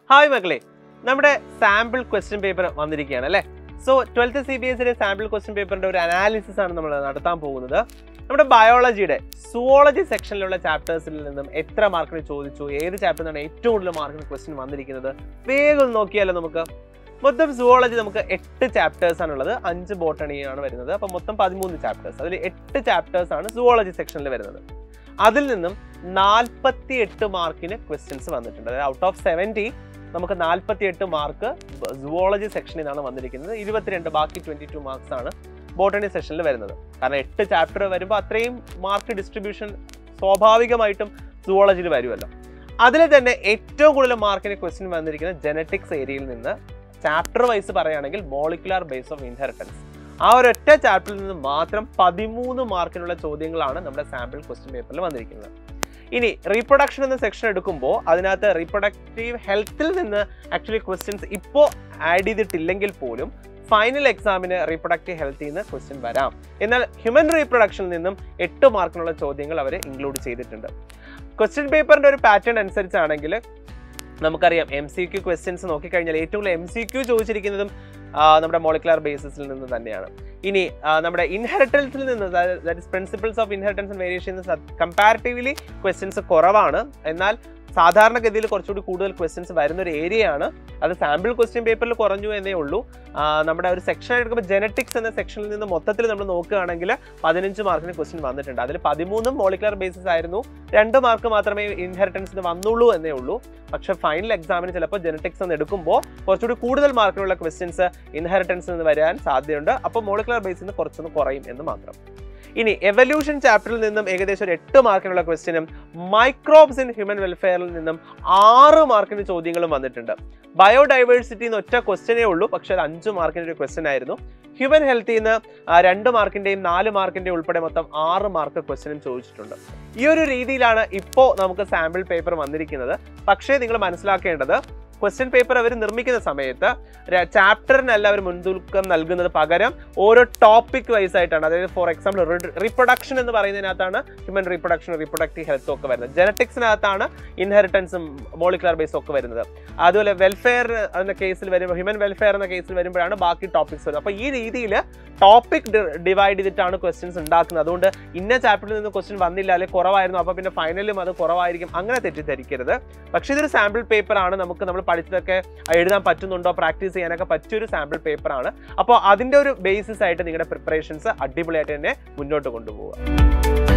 hi മക്കളെ നമ്മുടെ sample question paper വന്നിരിക്കുകയാണ് അല്ലേ സോ ട്വൽത്ത് സി ബി എസിലെ സാമ്പിൾ ക്വസ്റ്റ്യൻ പേപ്പറിന്റെ ഒരു അനാലിസിസ് ആണ് നമ്മൾ നടത്താൻ പോകുന്നത് നമ്മുടെ ബയോളജിയുടെ സുവോളജി സെക്ഷനിലുള്ള ചാപ്റ്റേഴ്സിൽ നിന്നും എത്ര മാർക്കിന് ചോദിച്ചു ഏത് ചാപ്റ്ററിൽ നിന്നാണ് ഏറ്റവും കൂടുതൽ മാർക്കിന് ക്വസ്റ്റ്യൻ വന്നിരിക്കുന്നത് വേഗം ഒന്ന് നോക്കിയാലോ നമുക്ക് മൊത്തം സുവോളജി നമുക്ക് എട്ട് ചാപ്റ്റേഴ്സ് ആണുള്ളത് അഞ്ച് ബോട്ടണിയാണ് വരുന്നത് അപ്പോൾ മൊത്തം പതിമൂന്ന് ചാപ്റ്റേഴ്സ് അതിൽ എട്ട് ചാപ്റ്റേഴ്സ് ആണ് സുവോളജി സെക്ഷനിൽ വരുന്നത് അതിൽ നിന്നും നാൽപ്പത്തി എട്ട് മാർക്കിന് ക്വസ്റ്റ്യൻസ് വന്നിട്ടുണ്ട് അതായത് ഔട്ട് ഓഫ് സെവൻറ്റി നമുക്ക് നാൽപ്പത്തി എട്ട് മാർക്ക് സുവോളജി സെക്ഷനിൽ നിന്നാണ് വന്നിരിക്കുന്നത് ഇരുപത്തിരണ്ട് ബാക്കി ട്വന്റി ടു മാർക്സ് ആണ് ബോട്ടണി സെഷനിൽ വരുന്നത് കാരണം എട്ട് ചാപ്റ്റർ വരുമ്പോൾ അത്രയും മാർക്ക് ഡിസ്ട്രിബ്യൂഷൻ സ്വാഭാവികമായിട്ടും സുവോളജിയിൽ വരുമല്ലോ അതിൽ തന്നെ ഏറ്റവും കൂടുതൽ മാർക്കിന് ക്വസ്റ്റ്യൻ വന്നിരിക്കുന്നത് ജനറ്റിക്സ് ഏരിയയിൽ നിന്ന് ചാപ്റ്റർ വൈസ് പറയുകയാണെങ്കിൽ മോളിക്കുലാർ ബേസ് ഓഫ് ഇൻഹെറിറ്റൻസ് ആ ഒരൊറ്റ ചാപ്റ്ററിൽ നിന്ന് മാത്രം പതിമൂന്ന് മാർക്കിനുള്ള ചോദ്യങ്ങളാണ് നമ്മുടെ സാമ്പിൾ ക്വസ്റ്റ്യൻ പേപ്പറിൽ വന്നിരിക്കുന്നത് ഇനി റീപ്രൊഡക്ഷൻ എന്ന സെക്ഷൻ എടുക്കുമ്പോൾ അതിനകത്ത് റീപ്രൊഡക്റ്റീവ് ഹെൽത്തിൽ നിന്ന് ആക്ച്വലി ക്വസ്റ്റ്യൻസ് ഇപ്പോൾ ആഡ് ചെയ്തിട്ടില്ലെങ്കിൽ പോലും ഫൈനൽ എക്സാമിന് റീപ്രൊഡക്റ്റീവ് ഹെൽത്തിൽ നിന്ന് ക്വസ്റ്റ്യൻ വരാം എന്നാൽ ഹ്യൂമൻ റീപ്രൊഡക്ഷനിൽ നിന്നും എട്ട് മാർക്കിനുള്ള ചോദ്യങ്ങൾ അവർ ഇൻക്ലൂഡ് ചെയ്തിട്ടുണ്ട് ക്വസ്റ്റ്യൻ പേപ്പറിന്റെ ഒരു പാറ്റേൺ അനുസരിച്ചാണെങ്കിൽ നമുക്കറിയാം എം സി ക്യു ക്വസ്റ്റ്യൻസ് നോക്കിക്കഴിഞ്ഞാൽ ഏറ്റവും കൂടുതൽ എം സി ക്യു ചോദിച്ചിരിക്കുന്നതും ആ, നമ്മുടെ മോളിക്കുലാർ ബേസിസിൽ നിന്ന് തന്നെയാണ് ഇനി ആ, നമ്മുടെ ഇൻഹെറിറ്റൻസിൽ നിന്ന് that is principles of inheritance and variation comparatively questions കുറവാണ് എന്നാൽ സാധാരണഗതിയിൽ കുറച്ചുകൂടി കൂടുതൽ ക്വസ്റ്റ്യൻസ് വരുന്ന ഒരു ഏരിയയാണ് അത് സാമ്പിൾ ക്വസ്റ്റ്യൻ പേപ്പറിൽ കുറഞ്ഞു എന്നേ ഉള്ളൂ ആ, നമ്മുടെ ഒരു സെക്ഷൻ എടുക്കുമ്പോൾ ജനറ്റിക്സ് എന്ന സെക്ഷനിൽ നിന്ന് മൊത്തത്തിൽ നമ്മൾ നോക്കുകയാണെങ്കിൽ പതിനഞ്ച് മാർക്കിന് ക്വസ്റ്റ്യൻ വന്നിട്ടുണ്ട് അതിൽ പതിമൂന്നും മോളിക്കുലർ ബേസിസ് ആയിരുന്നു രണ്ട് മാർക്ക് മാത്രമേ ഇൻഹെറിറ്റൻസിന് വന്നുള്ളൂ എന്നേ ഉള്ളൂ പക്ഷേ ഫൈനൽ എക്സാമിന് ചിലപ്പോൾ ജനറ്റിക്സ് എന്ന് എടുക്കുമ്പോൾ കുറച്ചുകൂടി കൂടുതൽ മാർക്കിനുള്ള ക്വസ്റ്റ്യൻസ് ഇൻഹെറിറ്റൻസ് നിന്ന് വരാൻ സാധ്യതയുണ്ട് അപ്പോൾ മോളിക്കുലർ ബേസിൽ നിന്ന് കുറച്ചൊന്ന് കുറയും എന്ന് മാത്രം ഇനി എവല്യൂഷൻ ചാപ്റ്ററിൽ നിന്നും ഏകദേശം ഒരു എട്ട് മാർക്കിനുള്ള ക്വസ്റ്റ്യനും മൈക്രോബ്സ് ഇൻ ഹ്യൂമൻ വെൽഫെയറിൽ നിന്നും ആറ് മാർക്കിന് ചോദ്യങ്ങളും വന്നിട്ടുണ്ട് ബയോഡൈവേഴ്സിറ്റി എന്ന് ഒറ്റ ക്വസ്റ്റ്യനേ ഉള്ളൂ പക്ഷേ അത് അഞ്ച് മാർക്കിൻ്റെ ഒരു ക്വസ്റ്റ്യൻ ആയിരുന്നു ഹ്യൂമൻ ഹെൽത്തിൽ നിന്ന് ആ, രണ്ട് മാർക്കിൻ്റെയും നാല് മാർക്കിൻ്റെയും ഉൾപ്പെടെ മൊത്തം ആറ് മാർക്ക് ക്വസ്റ്റ്യനും ചോദിച്ചിട്ടുണ്ട് ഈ ഒരു രീതിയിലാണ് ഇപ്പോൾ നമുക്ക് സാമ്പിൾ പേപ്പർ വന്നിരിക്കുന്നത് പക്ഷേ നിങ്ങൾ മനസ്സിലാക്കേണ്ടത് ക്വസ്റ്റ്യൻ പേപ്പർ അവർ നിർമ്മിക്കുന്ന സമയത്ത് ചാപ്റ്ററിനല്ല അവർ മുൻതൂക്കം നൽകുന്നത് പകരം ഓരോ ടോപ്പിക് വൈസ് ആയിട്ടാണ് അതായത് ഫോർ എക്സാമ്പിൾ റീപ്രൊഡക്ഷൻ എന്ന് പറയുന്നതിനകത്താണ് ഹ്യൂമൻ റീപ്രൊഡക്ഷൻ റീപ്രൊഡക്റ്റീവ് ഹെൽത്തും ഒക്കെ വരുന്നത് ജനറ്റിക്സിനകത്താണ് ഇൻഹെറിറ്റൻസും മോളിക്കുലർ ബേസും ഒക്കെ വരുന്നത് അതുപോലെ വെൽഫെയർ എന്ന കേസിൽ വരുമ്പോൾ ഹ്യൂമൻ വെൽഫെയർ എന്ന കേസിൽ വരുമ്പോഴാണ് ബാക്കി ടോപ്പിക്സ് വരുന്നത് അപ്പോൾ ഈ രീതിയിൽ ടോപ്പിക് ഡിവൈഡ് ചെയ്തിട്ടാണ് ക്വസ്റ്റ്യൻസ് ഉണ്ടാക്കുന്നത് അതുകൊണ്ട് ഇന്ന ചാപ്റ്ററിൽ നിന്ന് ക്വസ്റ്റ്യൻ വന്നില്ല അല്ലെങ്കിൽ കുറവായിരുന്നു അപ്പോൾ പിന്നെ ഫൈനലും അത് കുറവായിരിക്കും അങ്ങനെ തെറ്റിദ്ധരിക്കരുത് പക്ഷേ ഇതൊരു സാമ്പിൾ പേപ്പർ ആണ് നമുക്ക് നമ്മൾ പഠിച്ചതൊക്കെ എഴുതാൻ പറ്റുന്നുണ്ടോ പ്രാക്ടീസ് ചെയ്യാനൊക്കെ പറ്റിയൊരു സാമ്പിൾ പേപ്പർ ആണ് അപ്പോൾ അതിൻ്റെ ഒരു ബേസിസ് ആയിട്ട് നിങ്ങളുടെ പ്രിപ്പറേഷൻസ് അടിപൊളിയായിട്ട് തന്നെ മുന്നോട്ട് കൊണ്ടുപോകുക